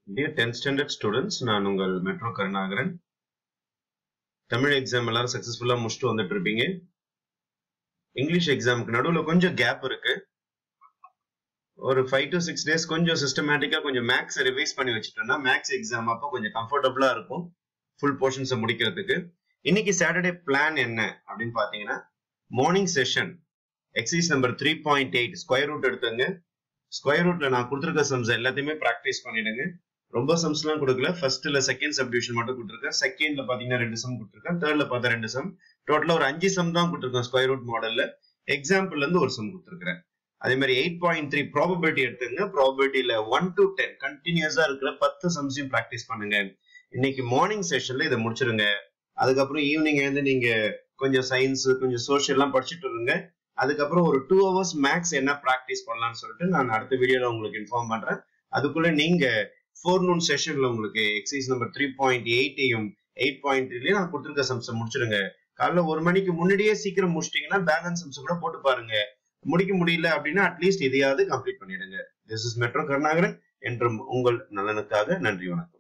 dear tenth standard students நான் உங்கள் metro Karunakaran Tamil exam எல்லாரும் சக்சஸ்ஃபுல்லா முடிச்சுட்டு வந்துட்டு இருப்பீங்க இங்கிலீஷ் எக்ஸாமுக்கு நடுவில் கொஞ்சம் கேப் இருக்கு ஒரு ஃபைவ் டு சிக்ஸ் டேஸ் கொஞ்சம் சிஸ்டமேட்டிக்கா கொஞ்சம் மேக்ஸ் ரிவைஸ் பண்ணி வச்சுட்டோம்னா மேக்ஸ் எக்ஸாம் அப்போ கொஞ்சம் கம்ஃபர்டபுளா இருக்கும் ஃபுல் போர்ஷன்ஸை முடிக்கிறதுக்கு இன்னைக்கு சாட்டர்டே பிளான் என்ன அப்படின்னு பாத்தீங்கன்னா morning session exercise number three point eight square root எடுத்துங்க ஸ்கொயர் ரூட்ல நான் கொடுத்துருக்க சம்ஸ் எல்லாத்தையுமே ப்ராக்டிஸ் பண்ணிடுங்க ரொம்ப சம்ஸ் எல்லாம் கொடுக்கல ஃபர்ஸ்ட்ல செகண்ட் சப்டிவிஷன் மட்டும் கொடுத்துருக்கேன் செகண்ட்ல பாத்தீங்கன்னா ரெண்டு சம் கொடுத்துருக்கேன் தேர்ட்ல பார்த்தா ரெண்டு சம் டோட்டலா ஒரு அஞ்சு சம் தான் கொடுத்துருக்கேன் ஸ்கொயர் ரூட் மாடல்ல எக்ஸாம்பிள்ல இருந்து ஒரு சம் கொடுத்துருக்கேன் அதே மாதிரி எயிட் பாயிண்ட் த்ரீ ப்ராபபிலிட்டி எடுத்துங்க ப்ராபபிலிட்டியில ஒன் டு டென் கண்டினியூஸா இருக்கிற பத்து சம்ஸையும் ப்ராக்டிஸ் பண்ணுங்க இன்னைக்கு மார்னிங் செஷன்ல இதை முடிச்சிருங்க அதுக்கப்புறம் ஈவினிங் எழுந்து நீங்க கொஞ்சம் சயின்ஸ் கொஞ்சம் சோஷியல் எல்லாம் படிச்சுட்டு இருங்க அதுக்கப்புறம் ஒரு டூ ஹவர்ஸ் மேக்ஸ் என்ன ப்ராக்டிஸ் பண்ணலாம்னு சொல்லிட்டு நான் அடுத்த வீடியோல உங்களுக்கு இன்ஃபார்ம் பண்றேன் அதுக்குள்ள நீங்க ஃபோர் நூன் செஷன்ல உங்களுக்கு எக்ஸசைஸ் நம்பர் த்ரீ பாயிண்ட் எயிட்டையும் எயிட் பாயிண்ட் த்ரீலயும் நான் கொடுத்துருக்க சம்ஸை முடிச்சிடுங்க காலைல ஒரு மணிக்கு முன்னாடியே சீக்கிரம் முடிச்சிட்டீங்கன்னா பேலன்ஸ் சம்ஸ் கூட போட்டு பாருங்க முடிக்க முடியல அப்படின்னா அட்லீஸ்ட் இதையாவது கம்ப்ளீட் பண்ணிடுங்க திஸ் இஸ் மெட்ரோ கருணாகரன் என்றும் உங்கள் நலனுக்காக நன்றி வணக்கம்